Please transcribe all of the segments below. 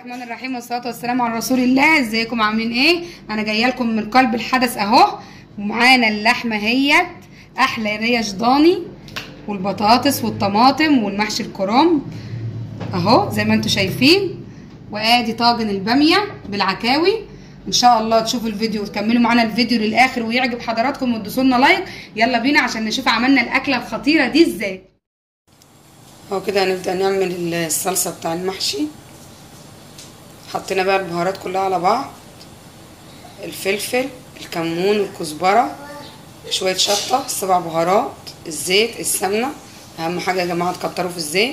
الرحمن الرحيم والصلاه والسلام على رسول الله ازيكم عاملين ايه انا جايه لكم من قلب الحدث اهو ومعانا اللحمه هيت احلى ريش ضاني والبطاطس والطماطم والمحشي الكرنب اهو زي ما انتم شايفين وادي طاجن الباميه بالعكاوي ان شاء الله تشوفوا الفيديو وتكملوا معانا الفيديو للاخر ويعجب حضراتكم وتدوسوا لنا لايك يلا بينا عشان نشوف عملنا الاكله الخطيره دي ازاي اهو كده هنبدا نعمل الصلصه بتاع المحشي حطينا بقى البهارات كلها على بعض الفلفل الكمون الكزبره شويه شطه سبع بهارات الزيت السمنه اهم حاجه يا جماعه تكتروا في الزيت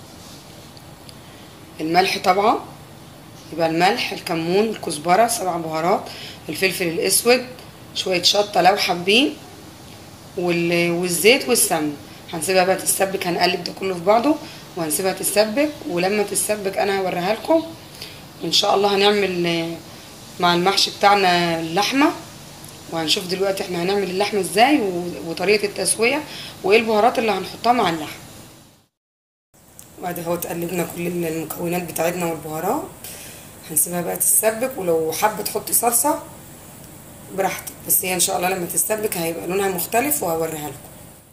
الملح طبعا يبقى الملح الكمون الكزبره سبع بهارات الفلفل الاسود شويه شطه لو حابين والزيت والسمنه هنسيبها بقى تتسبك هنقلب ده كله في بعضه وهنسيبها تتسبك ولما تتسبك انا هوريها لكم وان شاء الله هنعمل مع المحشي بتاعنا اللحمه وهنشوف دلوقتي احنا هنعمل اللحمه ازاي وطريقه التسويه وايه البهارات اللي هنحطها مع اللحمه وادي اهو تقلبنا كل المكونات بتاعتنا والبهارات هنسيبها بقى تتسبك ولو حابه تحطي صلصه براحتك بس هي ان شاء الله لما تتسبك هيبقى لونها مختلف وهوريها لكم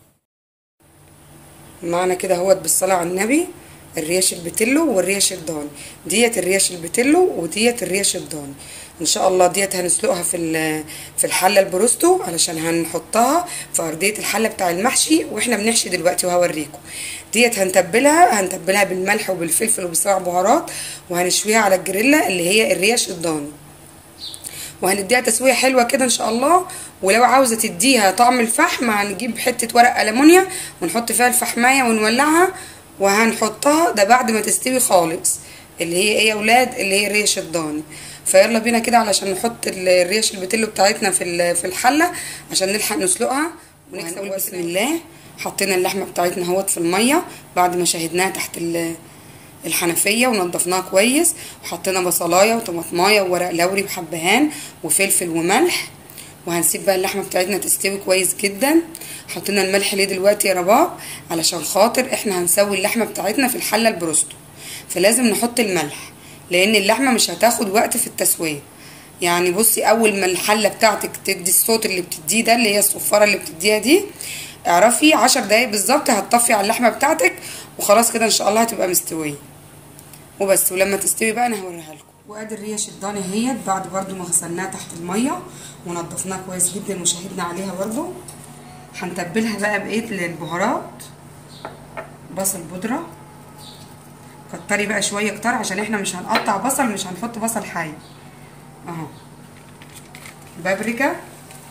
معنا كده اهوت بالصلاه على النبي الريش البتلو والريش الضاني ديت الريش البتلو وديت الريش الضاني ان شاء الله ديت هنسلقها في في الحله البروستو علشان هنحطها في ارضيه الحله بتاع المحشي واحنا بنحشي دلوقتي وهوريكم ديت هنتبلها هنتبلها بالملح وبالفلفل وبسبع بهارات وهنشويها على الجريلا اللي هي الريش الضاني وهنديها تسويه حلوه كده ان شاء الله ولو عاوزه تديها طعم الفحم هنجيب حته ورق المونيا ونحط فيها الفحمايه ونولعها وهنحطها ده بعد ما تستوي خالص اللي هي ايه يا اولاد اللي هي الريش الضاني فيلا بينا كده علشان نحط الريش البتلو بتاعتنا في في الحله عشان نلحق نسلقها ونكسب بسم الله حطينا اللحمه بتاعتنا اهوت في الميه بعد ما شاهدناها تحت الحنفيه ونضفناها كويس وحطينا بصلايه وطماطمايه وورق لوري وحبهان وفلفل وملح وهنسيب بقى اللحمه بتاعتنا تستوي كويس جدا حطينا الملح ليه دلوقتي يا رباب علشان خاطر احنا هنسوي اللحمه بتاعتنا في الحله البروستو فلازم نحط الملح لان اللحمه مش هتاخد وقت في التسويه يعني بصي اول ما الحله بتاعتك تدي الصوت اللي بتديه ده اللي هي الصفاره اللي بتديها دي اعرفي عشر دقايق بالظبط هتطفي على اللحمه بتاعتك وخلاص كده ان شاء الله هتبقى مستويه وبس ولما تستوي بقى انا هوريها لكم وادي الريش الضاني اهيت بعد برضو ما غسلناها تحت الميه ونضفناها كويس جدا وشهدنا عليها برضو هنتبلها بقى بايه البهارات بصل بودره كتري بقى شويه كتار عشان احنا مش هنقطع بصل مش هنحط بصل حي اهو بابريكا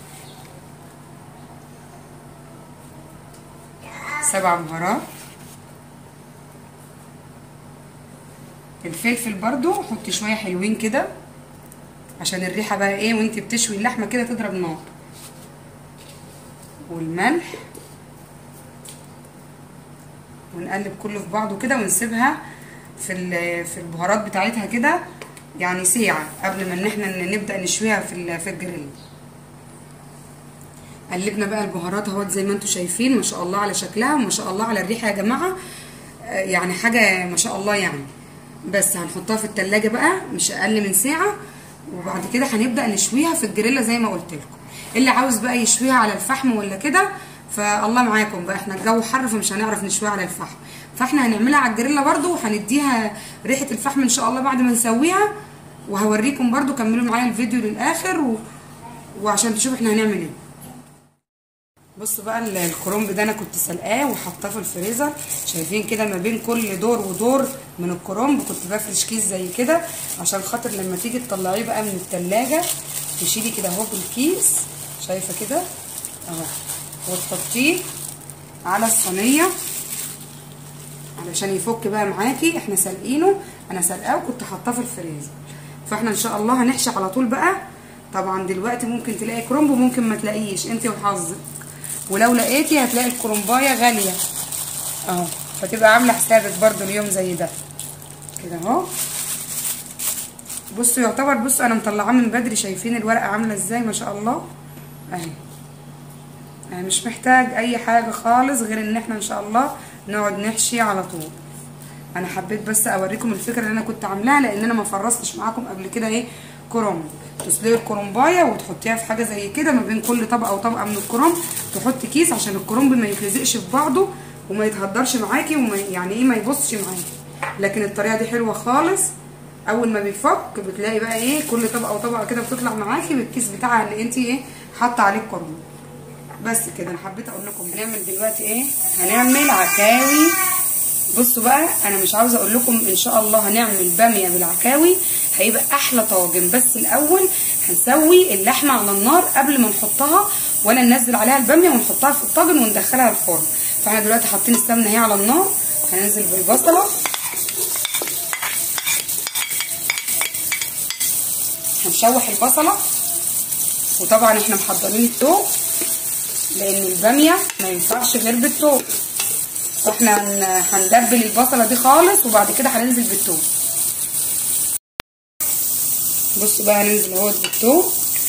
سبع بهارات الفلفل برضو حطي شويه حلوين كده عشان الريحه بقى ايه وانت بتشوي اللحمه كده تضرب نار والملح ونقلب كله في بعضه كده ونسيبها في في البهارات بتاعتها كده يعني ساعه قبل ما ان احنا نبدا نشويها في في الجريل قلبنا بقى البهارات اهوت زي ما انتم شايفين ما شاء الله على شكلها وما شاء الله على الريحه يا جماعه يعني حاجه ما شاء الله يعني بس هنحطها في التلاجة بقى مش اقل من ساعه وبعد كده هنبدا نشويها في الجريلا زي ما قلت لكم اللي عاوز بقى يشويها على الفحم ولا كده فالله معاكم بقى احنا الجو حر فمش هنعرف نشويها على الفحم فاحنا هنعملها على الجريلا برده وهنديها ريحه الفحم ان شاء الله بعد ما نسويها وهوريكم برده كملوا معايا الفيديو للاخر و... وعشان تشوفوا احنا هنعمل ايه بصوا بقى الكرنب ده انا كنت سلقاه وحطاه في الفريزر شايفين كده ما بين كل دور ودور من الكرنب كنت بفرش كيس زي كده عشان خاطر لما تيجي تطلعيه بقى من التلاجة تشيلي كده اهو بالكيس شايفه كده اهو وتحطيه على الصينيه علشان يفك بقى معاكي احنا سالقينه انا سلقاه وكنت حاطاه في الفريزر فاحنا ان شاء الله هنحشي على طول بقى طبعا دلوقتي ممكن تلاقي كرنب وممكن ما تلاقيش انت وحظك ولو لقيتي هتلاقي الكرنبايه غاليه اهو فتبقى عامله حسابك برده اليوم زي ده كده اهو بصوا يعتبر بصوا انا مطلعاه من بدري شايفين الورقه عامله ازاي ما شاء الله اهي يعني مش محتاج اي حاجه خالص غير ان احنا ان شاء الله نقعد نحشي على طول انا حبيت بس اوريكم الفكره اللي انا كنت عاملاها لان انا ما فرستش معاكم قبل كده ايه كرنب تسلقي الكرنبايه وتحطيها في حاجه زي كده ما بين كل طبقه وطبقه من الكرنب تحطي كيس عشان الكرنب ما يتلزقش في بعضه وما يتهدرش معاكي وما يعني ايه ما يبصش معاكي لكن الطريقه دي حلوه خالص اول ما بيفك بتلاقي بقى ايه كل طبقه وطبقه كده بتطلع معاكي بالكيس بتاعها اللي انت ايه حاطه عليه الكرنب بس كده انا حبيت اقول لكم هنعمل دلوقتي ايه هنعمل عكاوي بصوا بقى انا مش عاوزه اقول لكم ان شاء الله هنعمل باميه بالعكاوي هيبقى احلى طاجن بس الاول هنسوي اللحمه على النار قبل ما نحطها ولا ننزل عليها الباميه ونحطها في الطاجن وندخلها الفرن فاحنا دلوقتي حاطين السمنه اهي على النار هننزل بالبصله هنشوح البصله وطبعا احنا محضرين التوم لان الباميه ما ينفعش غير بالتوم فاحنا هندبل البصله دي خالص وبعد كده هننزل بالثوم بصوا بقى هننزل اهوت بالثوم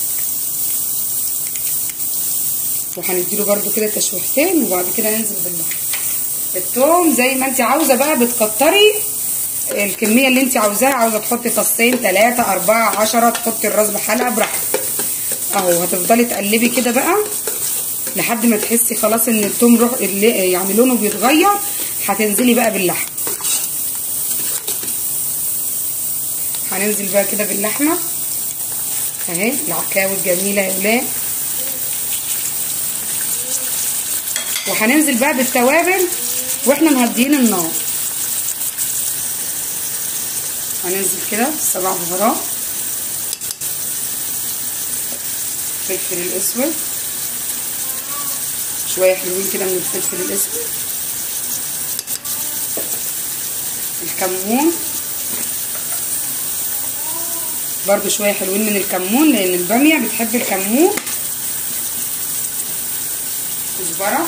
وهنديله برده كده تشويحتين وبعد كده ننزل باللحم الثوم زي ما انت عاوزه بقى بتكتري الكميه اللي انت عاوزاها عاوزه تحطي فصين ثلاثة أربعة عشرة تحطي الراس بحلقه براحتك اهو هتفضلي تقلبي كده بقى لحد ما تحسي خلاص ان التوم روح يعني لونه بيتغير هتنزلي بقى باللحم هننزل بقى كده باللحمه اهي العكاوي الجميله يا ولاد وهننزل بقى بالتوابل واحنا مهديين النار هننزل كده سبع بهارات الفلفل الاسود شويه حلوين كده من الفلفل الاسود الكمون برضو شويه حلوين من الكمون لان الباميه بتحب الكمون كزبره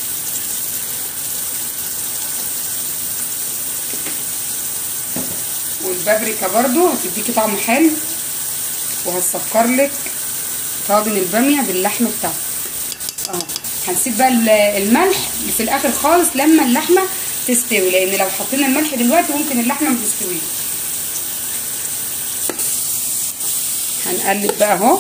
والبابريكا برضو هتديكي طعم حلو وهتسكر لك طاجن الباميه باللحم بتاعها اهو هنسيب بقى الملح في الاخر خالص لما اللحمه تستوي لان لو حطينا الملح دلوقتي ممكن اللحمه ما تستويش هنقلب بقى اهو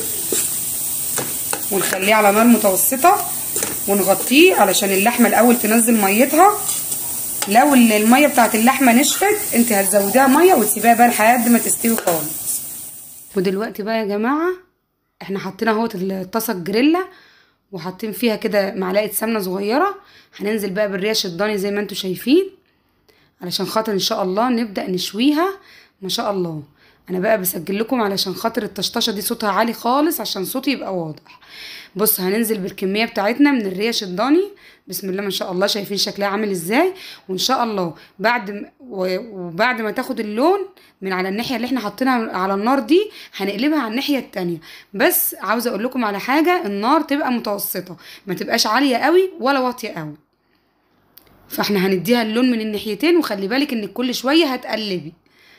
ونخليه على نار متوسطه ونغطيه علشان اللحمه الاول تنزل ميتها لو الميه بتاعت اللحمه نشفت انت هتزوديها ميه وتسيبيها بقى لحد ما تستوي خالص ودلوقتي بقى يا جماعه احنا حطينا اهوت الطاسه الجريلا وحاطين فيها كده معلقه سمنه صغيره هننزل بقى بالريش الضاني زي ما انتم شايفين علشان خاطر ان شاء الله نبدا نشويها ما شاء الله انا بقى بسجل لكم علشان خاطر الطشطشه دي صوتها عالي خالص عشان صوتي يبقى واضح بص هننزل بالكميه بتاعتنا من الريش الضاني بسم الله ما شاء الله شايفين شكلها عامل ازاي وان شاء الله بعد م... وبعد ما تاخد اللون من على الناحيه اللي احنا حاطينها على النار دي هنقلبها على الناحيه التانية بس عاوزه اقول لكم على حاجه النار تبقى متوسطه ما تبقاش عاليه قوي ولا واطيه قوي فاحنا هنديها اللون من الناحيتين وخلي بالك انك كل شويه هتقلبي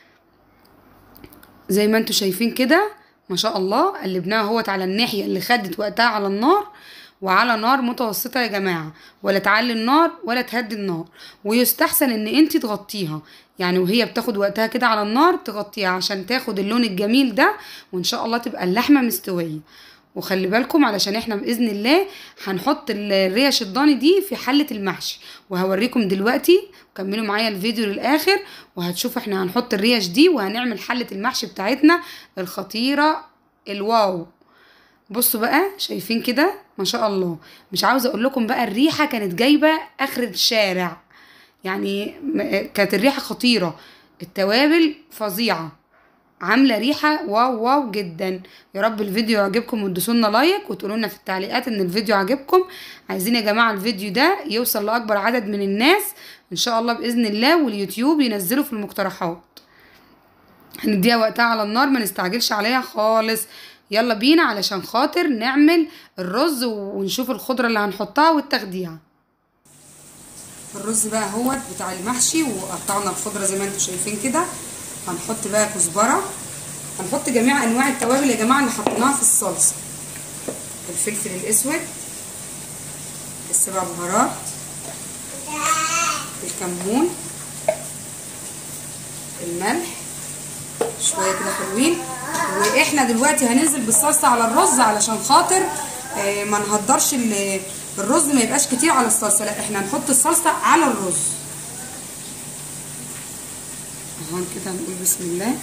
زي ما انتم شايفين كده ما شاء الله قلبناها اهوت على الناحيه اللي خدت وقتها على النار وعلى نار متوسطه يا جماعه ولا تعلي النار ولا تهدي النار ويستحسن ان انت تغطيها يعني وهي بتاخد وقتها كده على النار تغطيها عشان تاخد اللون الجميل ده وان شاء الله تبقى اللحمه مستويه وخلي بالكم علشان احنا باذن الله هنحط الريش الضاني دي في حله المحشي وهوريكم دلوقتي كملوا معايا الفيديو للاخر وهتشوفوا احنا هنحط الريش دي وهنعمل حله المحشي بتاعتنا الخطيره الواو بصوا بقى شايفين كده ما شاء الله مش عاوزه اقول لكم بقى الريحه كانت جايبه اخر الشارع يعني كانت الريحه خطيره التوابل فظيعه عامله ريحه واو واو جدا يا رب الفيديو يعجبكم وتدوسوا لنا لايك وتقولوا لنا في التعليقات ان الفيديو عجبكم عايزين يا جماعه الفيديو ده يوصل لاكبر عدد من الناس ان شاء الله باذن الله واليوتيوب ينزله في المقترحات هنديها وقتها على النار ما نستعجلش عليها خالص يلا بينا علشان خاطر نعمل الرز ونشوف الخضره اللي هنحطها والتخديعه الرز بقى اهوت بتاع المحشي وقطعنا الخضره زي ما انتم شايفين كده هنحط بقى كزبره هنحط جميع انواع التوابل يا جماعه اللي حطيناها في الصلصه الفلفل الاسود السبع بهارات الكمون الملح شويه كده حلوين واحنا دلوقتي هننزل بالصلصه على الرز علشان خاطر آه، ما نهدرش ال- الرز ما يبقاش كتير على الصلصه لا احنا هنحط الصلصه على الرز اهو كده هنقول بسم الله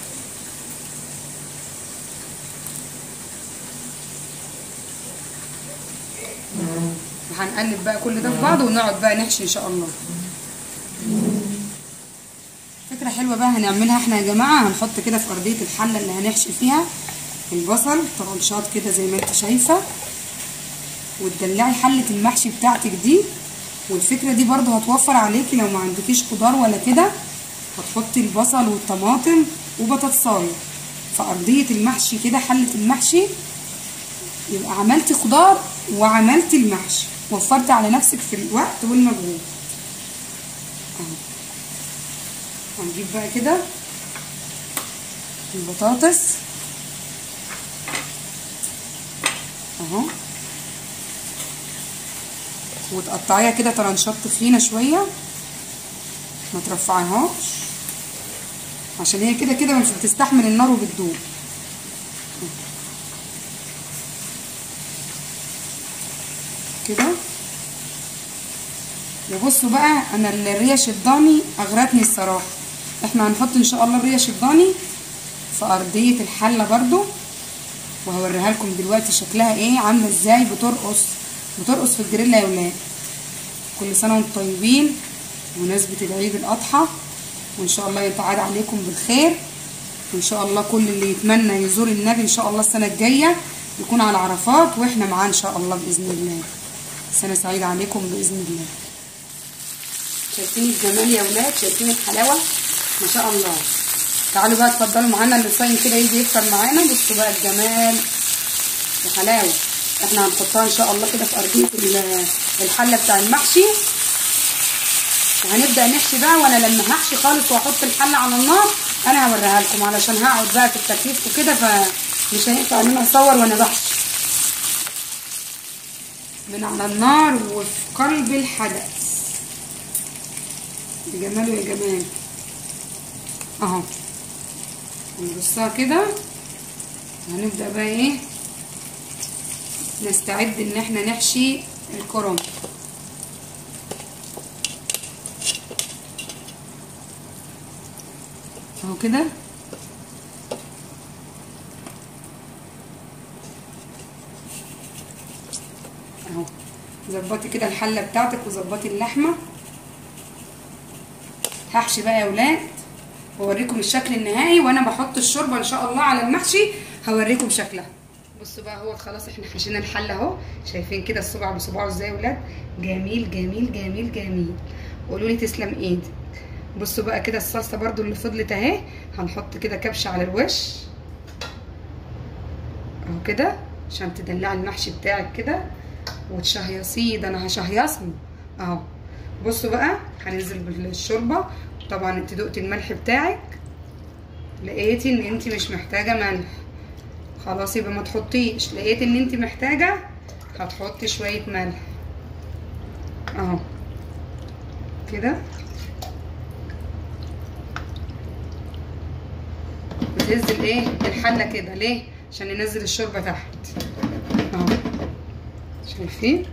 وهنقلب بقى كل ده في بعض ونقعد بقى نحشي ان شاء الله فكرة حلوة بقى هنعملها احنا يا جماعة هنحط كده في أرضية الحلة اللي هنحشي فيها البصل طرنشات كده زي ما انت شايفة وتدلعي حلة المحشي بتاعتك دي والفكرة دي برضو هتوفر عليكي لو ما عندكيش خضار ولا كده هتحطي البصل والطماطم وبطاطساية في أرضية المحشي كده حلة المحشي يبقى عملتي خضار وعملتي المحشي وفرتي على نفسك في الوقت والمجهود اهو هنجيب بقى كده البطاطس اهو وتقطعيها كده طرنشات تخينه شويه ما ترفعيهاش عشان هي كده كده مش بتستحمل النار وبتدوب كده وبصوا بقى انا الريش الضاني اغرتني الصراحه احنا هنحط ان شاء الله الريش الضاني في ارضيه الحله برضو وهوريها لكم دلوقتي شكلها ايه عامله ازاي بترقص بترقص في الجريلا يا ولاد كل سنه وانتم طيبين بمناسبه العيد الاضحى وان شاء الله يتعاد عليكم بالخير وان شاء الله كل اللي يتمنى يزور النبي ان شاء الله السنه الجايه يكون على عرفات واحنا معاه ان شاء الله باذن الله سنه سعيده عليكم باذن الله شايفين الجمال يا ولاد شايفين الحلاوه ما شاء الله تعالوا بقى اتفضلوا معانا اللي صايم كده يجي يفطر معانا بصوا بقى الجمال وحلاوه احنا هنحطها ان شاء الله كده في ارضيه ال- الحله بتاع المحشي وهنبدا نحشي بقى وانا لما هحشي خالص واحط الحله على النار انا هوريها لكم علشان هقعد بقى في التكييف وكده فمش هينفع ان انا اصور وانا بحشي من على النار وفي قلب الحدث يا جماله يا جمال اهو هنرصها كده هنبدأ بقى ايه نستعد ان احنا نحشي الكرنب اهو كده اهو ظبطي كده الحله بتاعتك وظبطي اللحمه هحشي بقى يا ولاد واوريكم الشكل النهائي وانا بحط الشوربه ان شاء الله على المحشي هوريكم شكلها بصوا بقى هو خلاص احنا حشينا الحله اهو شايفين كده الصبع بصباعه ازاي يا ولاد جميل جميل جميل جميل قولوا لي تسلم ايدك بصوا بقى كده الصلصه برضو اللي فضلت اهي هنحط كده كبشه على الوش اهو كده عشان تدلعي المحشي بتاعك كده وتشهيصيه ده انا هشهيصه اهو بصوا بقى هننزل بالشوربه طبعا انت دقتي الملح بتاعك لقيتي ان انت مش محتاجه ملح خلاص يبقى ما تحطيش لقيت ان انت محتاجه هتحطي شويه ملح اهو كده بتهز الايه الحله كده ليه عشان ننزل الشوربه تحت اهو شايفين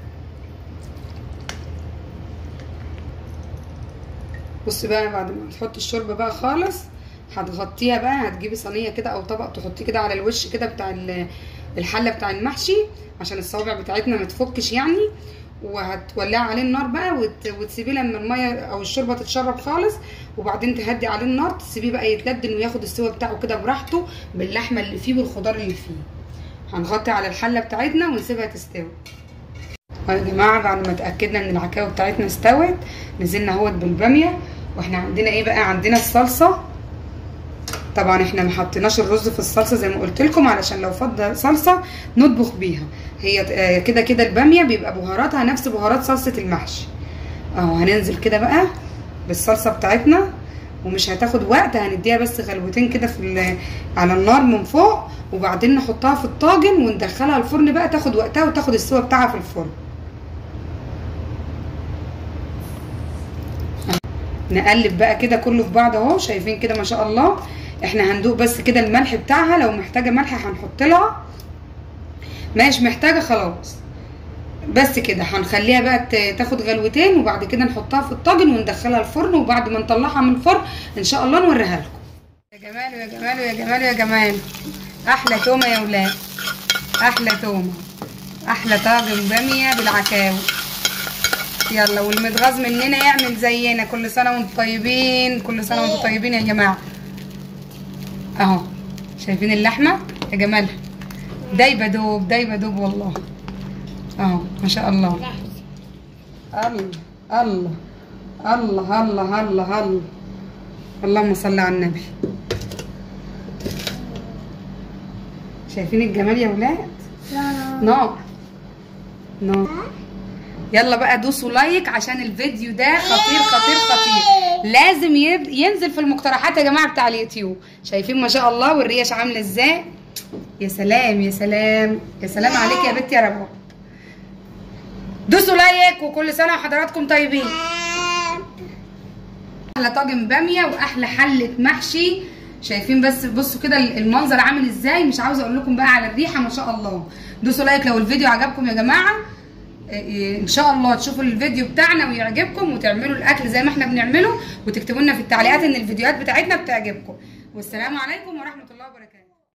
بص بقى بعد ما تحطي الشوربه بقى خالص هتغطيها بقى هتجيبي صينيه كده او طبق تحطيه كده على الوش كده بتاع ال- الحله بتاع المحشي عشان الصوابع بتاعتنا ما تفكش يعني وهتولعي عليه النار بقى وت... وتسيبيه لما الميه او الشوربه تتشرب خالص وبعدين تهدي عليه النار تسيبيه بقى يتلدن وياخد السوا بتاعه كده براحته باللحمه اللي فيه والخضار اللي فيه هنغطي على الحله بتاعتنا ونسيبها تستوي يا جماعه بعد ما اتاكدنا ان العكاوي بتاعتنا استوت نزلنا اهوت بالباميه واحنا عندنا ايه بقى عندنا الصلصه طبعا احنا ما حطيناش الرز في الصلصه زي ما قلت لكم علشان لو فضل صلصه نطبخ بيها هي آه، كده كده الباميه بيبقى بهاراتها نفس بهارات صلصه المحشي اهو هننزل كده بقى بالصلصه بتاعتنا ومش هتاخد وقت هنديها بس غلوتين كده في ال- على النار من فوق وبعدين نحطها في الطاجن وندخلها الفرن بقى تاخد وقتها وتاخد السوا بتاعها في الفرن نقلب بقى كده كله في بعض اهو شايفين كده ما شاء الله احنا هندوق بس كده الملح بتاعها لو محتاجه ملح هنحط لها مش محتاجه خلاص بس كده هنخليها بقى ت- تاخد غلوتين وبعد كده نحطها في الطاجن وندخلها الفرن وبعد ما نطلعها من الفرن ان شاء الله نوريها لكم يا جمال يا جمال يا جمال يا جمال احلى تومه يا ولاد احلى تومه احلى طاجن باميه بالعكاوي يلا والمتغاظ مننا يعمل زينا كل سنه وانتم طيبين كل سنه وانتم طيبين يا جماعه اهو شايفين اللحمه يا جمالها دايبه دوب دايبه دوب والله اهو ما شاء الله الله الله الله الله الله الله اللهم صل على النبي شايفين الجمال يا ولاد نار نار يلا بقى دوسوا لايك عشان الفيديو ده خطير خطير خطير لازم يب- ينزل في المقترحات يا جماعه بتاع اليوتيوب شايفين ما شاء الله والريش عامله ازاي يا سلام يا سلام يا سلام عليك يا بنتي يا رباب دوسوا لايك وكل سنه وحضراتكم طيبين احلى طاجن باميه واحلى حله محشي شايفين بس بصوا كده المنظر عامل ازاي مش عاوزه اقول لكم بقى على الريحه ما شاء الله دوسوا لايك لو الفيديو عجبكم يا جماعه إيه، ان شاء الله تشوفوا الفيديو بتاعنا ويعجبكم وتعملوا الاكل زي ما احنا بنعمله وتكتبوا لنا في التعليقات ان الفيديوهات بتاعتنا بتعجبكم والسلام عليكم ورحمه الله وبركاته